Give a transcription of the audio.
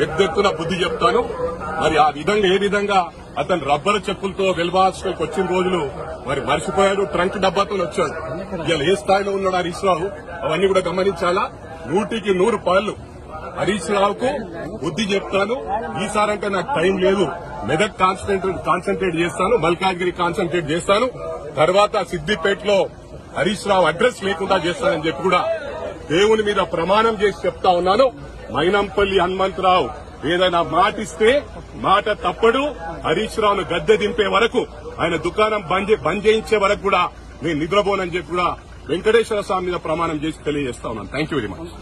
పెద్ద ఎత్తున బుద్ధి చెప్తాను మరి ఆ విధంగా ఏ విధంగా అతను రబ్బర్ చెప్పులతో వెల్బాస్కి వచ్చిన రోజులు మరి మర్చిపోయాడు ట్రంక్ డబ్బాతో వచ్చాడు ఇవాళ ఏ స్థాయిలో ఉన్నాడు హరీష్ రావు అవన్నీ కూడా గమనించాలా నూటికి నూరు పాళ్ళు హరీష్ రావుకు బుద్ధి చెప్తాను ఈసారంటే నాకు టైం లేదు మెదక్ కాన్సన్ట్రేట్ కాన్సన్ట్రేట్ చేస్తాను మల్కాజ్గిరి కాన్సన్ట్రేట్ చేస్తాను తర్వాత సిద్దిపేటలో హరీష్ రావు అడ్రస్ లేకుండా చేస్తానని చెప్పి కూడా దేవుని మీద ప్రమాణం చేసి చెప్తా ఉన్నాను మైనంపల్లి హనుమంతరావు ఏదైనా మాట ఇస్తే మాట తప్పడు హరీష్ రావును గద్దె దింపే వరకు ఆయన దుకాణం బంద్ చే- బంద్ చేయించే వరకు కూడా నేను నిద్రపోనని చెప్పి కూడా వెంకటేశ్వర స్వామి మీద ప్రమాణం చేసి తెలియజేస్తా ఉన్నాను థ్యాంక్ యూ వెరీ మచ్